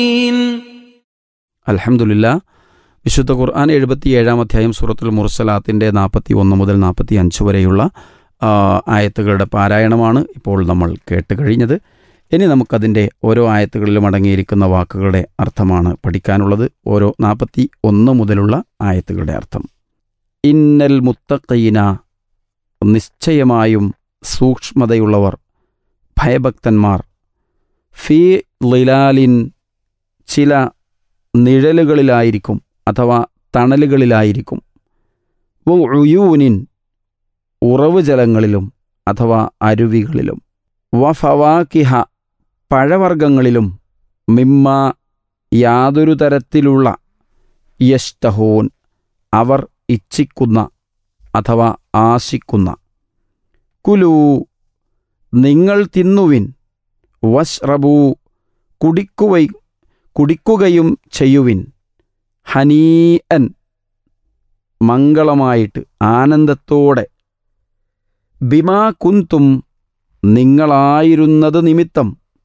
അൽഹംദുലില്ല വിശുദ്ധ ഖുർആൻ എഴുപത്തിയേഴാം അധ്യായം സൂറത്തുൽ മുർസലാത്തിൻ്റെ നാൽപ്പത്തി ഒന്ന് മുതൽ നാൽപ്പത്തി അഞ്ച് വരെയുള്ള ആ, ആയത്തുകളുടെ പാരായണമാണ് ഇപ്പോൾ നമ്മൾ കേട്ട് കഴിഞ്ഞത് ഇനി നമുക്കതിൻ്റെ ഓരോ ആയത്തുകളിലും അടങ്ങിയിരിക്കുന്ന വാക്കുകളുടെ അർത്ഥമാണ് പഠിക്കാനുള്ളത് ഓരോ നാൽപ്പത്തി ഒന്ന് മുതലുള്ള ആയത്തുകളുടെ അർത്ഥം ഇന്നൽ മുത്തഖീന നിശ്ചയമായും സൂക്ഷ്മതയുള്ളവർ ഭയഭക്തന്മാർ ഫി ലിലാലിൻ ചില നിഴലുകളിലായിരിക്കും അഥവാ തണലുകളിലായിരിക്കും ഉയൂനിൻ ഉറവ് ജലങ്ങളിലും അഥവാ അരുവികളിലും വ ഫവാക്കിഹ പഴവർഗ്ഗങ്ങളിലും മിമ്മ യാതൊരു തരത്തിലുള്ള യഷ്ടഹോൻ അവർ ഇച്ഛിക്കുന്ന അഥവാ ആശിക്കുന്ന കുലു നിങ്ങൾ തിന്നുവിൻ വഷ്റബൂ കുടിക്കുവൈ കുടിക്കുകയും ചെയ്യുവിൻ ഹനീഅൻ മംഗളമായിട്ട് ആനന്ദത്തോടെ ബിമാ കുന്തും നിങ്ങളായിരുന്നത് നിമിത്തം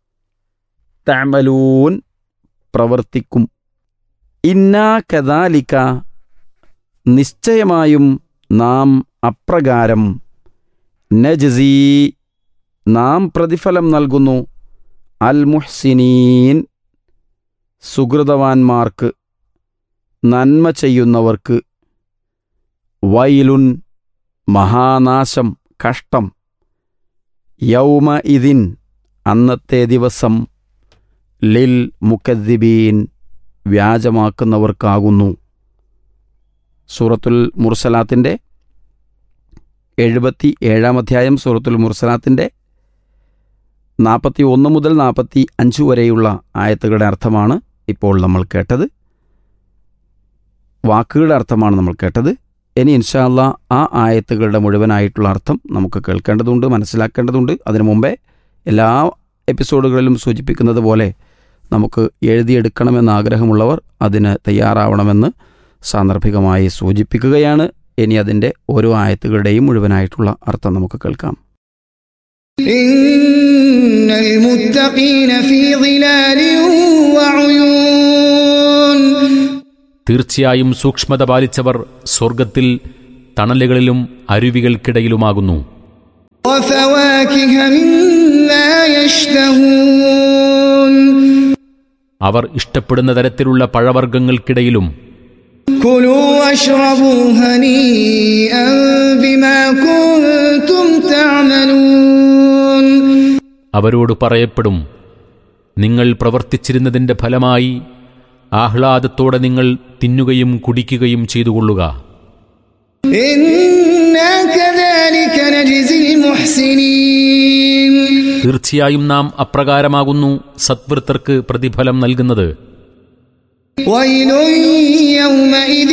തമലൂൻ പ്രവർത്തിക്കും ഇന്നാ കദാലിക്ക നിശ്ചയമായും നാം അപ്രകാരം നജസീ നാം പ്രതിഫലം നൽകുന്നു അൽ മുഹ്സിനീൻ സുഹൃതവാന്മാർക്ക് നന്മ ചെയ്യുന്നവർക്ക് വൈലുൻ മഹാനാശം കഷ്ടം യൗമ ഇതിൻ അന്നത്തെ ദിവസം ലിൽ മുക്കദ്ദിബീൻ വ്യാജമാക്കുന്നവർക്കാകുന്നു സൂറത്തുൽ മുർസലാത്തിൻ്റെ എഴുപത്തി ഏഴാം അധ്യായം സൂറത്തുൽ മുർസലാത്തിൻ്റെ നാൽപ്പത്തി ഒന്ന് മുതൽ നാൽപ്പത്തി അഞ്ച് വരെയുള്ള ആയത്തുകളുടെ അർത്ഥമാണ് ഇപ്പോൾ നമ്മൾ കേട്ടത് വാക്കുകളുടെ അർത്ഥമാണ് നമ്മൾ കേട്ടത് ഇനി ഇൻഷാല്ല ആ ആയത്തുകളുടെ മുഴുവനായിട്ടുള്ള അർത്ഥം നമുക്ക് കേൾക്കേണ്ടതുണ്ട് മനസ്സിലാക്കേണ്ടതുണ്ട് അതിനു മുമ്പേ എല്ലാ എപ്പിസോഡുകളിലും സൂചിപ്പിക്കുന്നത് പോലെ നമുക്ക് എഴുതിയെടുക്കണമെന്ന് ആഗ്രഹമുള്ളവർ അതിന് തയ്യാറാവണമെന്ന് സാന്ദർഭികമായി സൂചിപ്പിക്കുകയാണ് ഇനി അതിൻ്റെ ഓരോ ആയത്തുകളുടെയും മുഴുവനായിട്ടുള്ള അർത്ഥം നമുക്ക് കേൾക്കാം إن المتقين في ظلال وعيون തീർച്ചയായും സൂക്ഷ്മത പാലിച്ചവർ സ്വർഗത്തിൽ തണലുകളിലും അരുവികൾക്കിടയിലുമാകുന്നു وفواكه مما يشتهون അവർ ഇഷ്ടപ്പെടുന്ന തരത്തിലുള്ള പഴവർഗ്ഗങ്ങൾക്കിടയിലും كلوا واشربوا هنيئا بما كنتم تعملون അവരോട് പറയപ്പെടും നിങ്ങൾ പ്രവർത്തിച്ചിരുന്നതിന്റെ ഫലമായി ആഹ്ലാദത്തോടെ നിങ്ങൾ തിന്നുകയും കുടിക്കുകയും ചെയ്തുകൊള്ളുക إنا كذلك نجزي المحسنين തീർച്ചയായും നാം അപ്രകാരമാകുന്നു സത്വൃത്തർക്ക് പ്രതിഫലം നൽകുന്നത് ويل يومئذ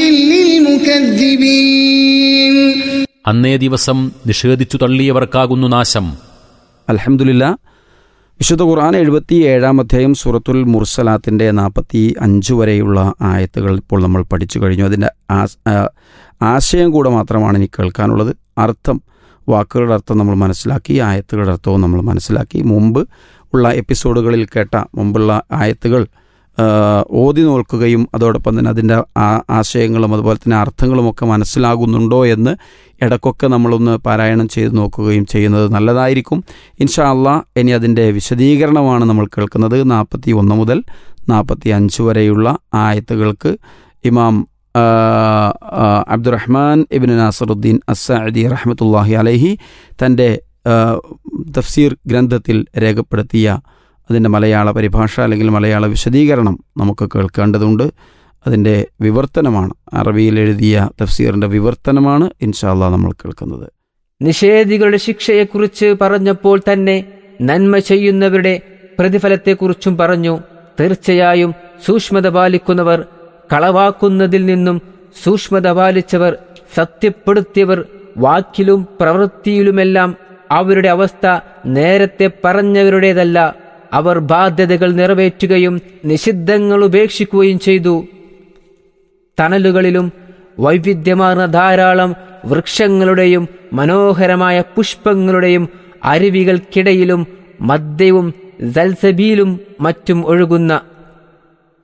للمكذبين അന്നേ ദിവസം നിഷേധിച്ചു തള്ളിയവർക്കാകുന്നു നാശം അലഹമുല്ല വിശുദ്ധ ഖുർആൻ എഴുപത്തി ഏഴാം അധ്യായം സൂറത്തുൽ മുർസലാത്തിൻ്റെ നാൽപ്പത്തി അഞ്ച് വരെയുള്ള ആയത്തുകൾ ഇപ്പോൾ നമ്മൾ പഠിച്ചു കഴിഞ്ഞു അതിൻ്റെ ആസ്- ആ, ആശയം കൂടെ മാത്രമാണ് ഇനി കേൾക്കാനുള്ളത് അർത്ഥം വാക്കുകളുടെ അർത്ഥം നമ്മൾ മനസ്സിലാക്കി ആയത്തുകളുടെ അർത്ഥവും നമ്മൾ മനസ്സിലാക്കി മുമ്പ് ഉള്ള എപ്പിസോഡുകളിൽ കേട്ട മുമ്പുള്ള ആയത്തുകൾ ആ, ഓതി നോക്കുകയും അതോടൊപ്പം തന്നെ അതിൻ്റെ ആ- ആശയങ്ങളും അതുപോലെ തന്നെ അർത്ഥങ്ങളുമൊക്കെ മനസ്സിലാകുന്നുണ്ടോ എന്ന് ഇടയ്ക്കൊക്കെ നമ്മളൊന്ന് പാരായണം ചെയ്ത് നോക്കുകയും ചെയ്യുന്നത് നല്ലതായിരിക്കും ഇൻഷാ അള്ളാ ഇനി അതിൻ്റെ വിശദീകരണമാണ് നമ്മൾ കേൾക്കുന്നത് നാൽപ്പത്തി ഒന്ന് മുതൽ നാൽപ്പത്തി അഞ്ച് വരെയുള്ള ആയത്തുകൾക്ക് ഇമാം ആ, ആ, അബ്ദുറഹ്മാൻ ഇബിൻ നാസറുദ്ദീൻ അസാദി റഹ്മത്തുല്ലാഹി അലഹി തൻ്റെ ആ, തഫ്സീർ ഗ്രന്ഥത്തിൽ രേഖപ്പെടുത്തിയ അതിൻ്റെ മലയാള പരിഭാഷ അല്ലെങ്കിൽ മലയാള വിശദീകരണം നമുക്ക് കേൾക്കേണ്ടതുണ്ട് അതിൻ്റെ വിവർത്തനമാണ് അറബിയിൽ എഴുതിയ തഫ്സീറിൻ്റെ വിവർത്തനമാണ് ഇൻഷാല്ലാ നമ്മൾ കേൾക്കുന്നത് നിഷേധികളുടെ ശിക്ഷയെക്കുറിച്ച് പറഞ്ഞപ്പോൾ തന്നെ നന്മ ചെയ്യുന്നവരുടെ പ്രതിഫലത്തെക്കുറിച്ചും പറഞ്ഞു തീർച്ചയായും സൂക്ഷ്മത പാലിക്കുന്നവർ കളവാക്കുന്നതിൽ നിന്നും സൂക്ഷ്മത പാലിച്ചവർ സത്യപ്പെടുത്തിയവർ വാക്കിലും പ്രവൃത്തിയിലുമെല്ലാം അവരുടെ അവസ്ഥ നേരത്തെ പറഞ്ഞവരുടേതല്ല അവർ ബാധ്യതകൾ നിറവേറ്റുകയും നിഷിദ്ധങ്ങൾ ഉപേക്ഷിക്കുകയും ചെയ്തു തണലുകളിലും വൈവിധ്യമാർന്ന ധാരാളം വൃക്ഷങ്ങളുടെയും മനോഹരമായ പുഷ്പങ്ങളുടെയും അരുവികൾക്കിടയിലും മദ്യവും സൽസബീലും മറ്റും ഒഴുകുന്ന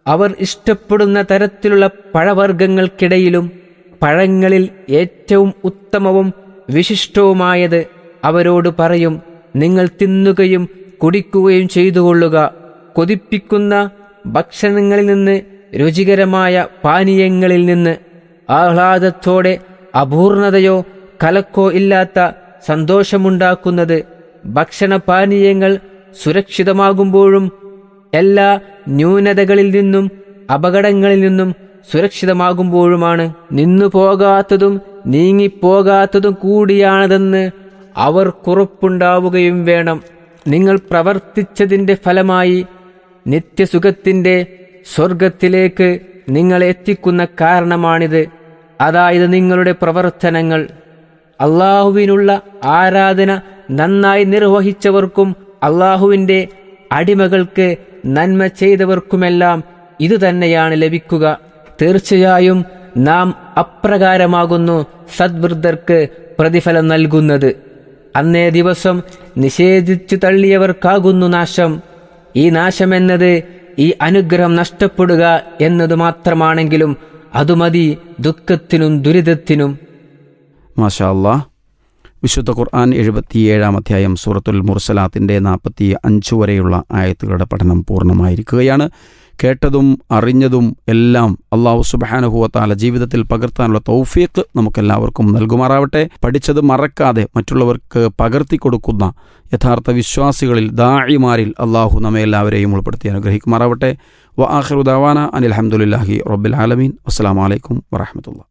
അവർ ഇഷ്ടപ്പെടുന്ന തരത്തിലുള്ള പഴവർഗ്ഗങ്ങൾക്കിടയിലും പഴങ്ങളിൽ ഏറ്റവും ഉത്തമവും വിശിഷ്ടവുമായത് അവരോട് പറയും നിങ്ങൾ തിന്നുകയും കുടിക്കുകയും ചെയ്തുകൊള്ളുക കൊതിപ്പിക്കുന്ന ഭക്ഷണങ്ങളിൽ നിന്ന് രുചികരമായ പാനീയങ്ങളിൽ നിന്ന് ആഹ്ലാദത്തോടെ അപൂർണതയോ കലക്കോ ഇല്ലാത്ത സന്തോഷമുണ്ടാക്കുന്നത് ഭക്ഷണപാനീയങ്ങൾ സുരക്ഷിതമാകുമ്പോഴും എല്ലാ ന്യൂനതകളിൽ നിന്നും അപകടങ്ങളിൽ നിന്നും സുരക്ഷിതമാകുമ്പോഴുമാണ് നിന്നു പോകാത്തതും നീങ്ങിപ്പോകാത്തതും കൂടിയാണതെന്ന് അവർക്കുറപ്പുണ്ടാവുകയും വേണം നിങ്ങൾ പ്രവർത്തിച്ചതിന്റെ ഫലമായി നിത്യസുഖത്തിന്റെ സ്വർഗത്തിലേക്ക് നിങ്ങളെ എത്തിക്കുന്ന കാരണമാണിത് അതായത് നിങ്ങളുടെ പ്രവർത്തനങ്ങൾ അള്ളാഹുവിനുള്ള ആരാധന നന്നായി നിർവഹിച്ചവർക്കും അള്ളാഹുവിന്റെ അടിമകൾക്ക് നന്മ ചെയ്തവർക്കുമെല്ലാം ഇതുതന്നെയാണ് ലഭിക്കുക തീർച്ചയായും നാം അപ്രകാരമാകുന്നു സദ്വൃദ്ധർക്ക് പ്രതിഫലം നൽകുന്നത് അന്നേ ദിവസം നിഷേധിച്ചു തള്ളിയവർക്കാകുന്നു നാശം ഈ നാശമെന്നത് ഈ അനുഗ്രഹം നഷ്ടപ്പെടുക എന്നതു മാത്രമാണെങ്കിലും അതുമതി ദുഃഖത്തിനും ദുരിതത്തിനും മാഷാ അല്ലാ വിശുദ്ധ ഖുർആൻ എഴുപത്തിയേഴാം അധ്യായം സൂറത്തുൽ മുർസലാത്തിൻ്റെ നാൽപ്പത്തി അഞ്ച് വരെയുള്ള ആയത്തുകളുടെ പഠനം പൂർണ്ണമായിരിക്കുകയാണ് കേട്ടതും അറിഞ്ഞതും എല്ലാം അള്ളാഹു സുബാനുഭവത്താല ജീവിതത്തിൽ പകർത്താനുള്ള തൗഫീഖ് നമുക്കെല്ലാവർക്കും നൽകുമാറാവട്ടെ പഠിച്ചത് മറക്കാതെ മറ്റുള്ളവർക്ക് പകർത്തി കൊടുക്കുന്ന യഥാർത്ഥ വിശ്വാസികളിൽ ദാഴിമാരിൽ അള്ളാഹു നമ്മെ എല്ലാവരെയും ഉൾപ്പെടുത്തി അനുഗ്രഹിക്കുമാറാവട്ടെ വ ആഖിറു ദാവാന അനിൽ അഹമ്മദില്ലാഹി റബ്ബിൽ ആലമീൻ അസ്സാം വലൈക്കും വറഹമത്തുള്ള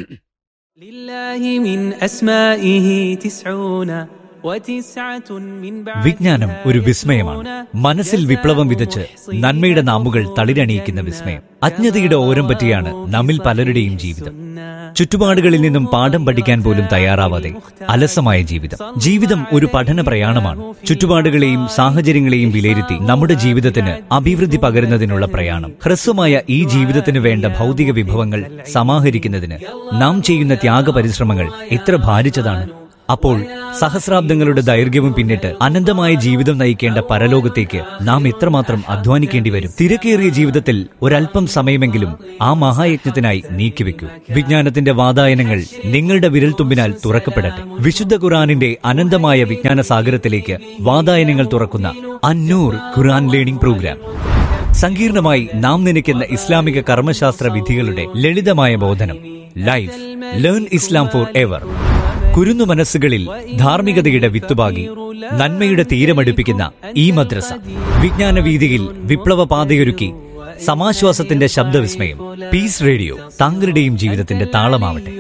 لله من أسمائه تسعون وتسعة من بعد വിജ്ഞാനം ഒരു വിസ്മയമാണ് മനസ്സിൽ വിപ്ലവം വിതച്ച് നന്മയുടെ നാമുകൾ തളിരണിയിക്കുന്ന വിസ്മയം അജ്ഞതയുടെ ഓരം പറ്റിയാണ് നമ്മിൽ പലരുടെയും ജീവിതം ചുറ്റുപാടുകളിൽ നിന്നും പാഠം പഠിക്കാൻ പോലും തയ്യാറാവാതെ അലസമായ ജീവിതം ജീവിതം ഒരു പഠന പ്രയാണമാണ് ചുറ്റുപാടുകളെയും സാഹചര്യങ്ങളെയും വിലയിരുത്തി നമ്മുടെ ജീവിതത്തിന് അഭിവൃദ്ധി പകരുന്നതിനുള്ള പ്രയാണം ഹ്രസ്വമായ ഈ ജീവിതത്തിന് വേണ്ട ഭൗതിക വിഭവങ്ങൾ സമാഹരിക്കുന്നതിന് നാം ചെയ്യുന്ന ത്യാഗ പരിശ്രമങ്ങൾ എത്ര ഭാരിച്ചതാണ് അപ്പോൾ സഹസ്രാബ്ദങ്ങളുടെ ദൈർഘ്യവും പിന്നിട്ട് അനന്തമായ ജീവിതം നയിക്കേണ്ട പരലോകത്തേക്ക് നാം എത്രമാത്രം അധ്വാനിക്കേണ്ടി വരും തിരക്കേറിയ ജീവിതത്തിൽ ഒരല്പം സമയമെങ്കിലും ആ മഹായജ്ഞത്തിനായി നീക്കിവെക്കൂ വിജ്ഞാനത്തിന്റെ വാതായനങ്ങൾ നിങ്ങളുടെ വിരൽത്തുമ്പിനാൽ തുറക്കപ്പെടട്ടെ വിശുദ്ധ ഖുറാനിന്റെ അനന്തമായ വിജ്ഞാന സാഗരത്തിലേക്ക് വാതായനങ്ങൾ തുറക്കുന്ന അന്നൂർ ഖുറാൻ ലേണിംഗ് പ്രോഗ്രാം സങ്കീർണമായി നാം നനയ്ക്കുന്ന ഇസ്ലാമിക കർമ്മശാസ്ത്ര വിധികളുടെ ലളിതമായ ബോധനം life learn Islam forever കുരുന്നു മനസ്സുകളിൽ ധാർമ്മികതയുടെ വിത്തുപാകി നന്മയുടെ തീരമടുപ്പിക്കുന്ന ഈ മദ്രസ വിജ്ഞാന വീതിയിൽ വിപ്ലവ പാതയൊരുക്കി സമാശ്വാസത്തിന്റെ ശബ്ദവിസ്മയം പീസ് റേഡിയോ താങ്കളുടെയും ജീവിതത്തിന്റെ താളമാവട്ടെ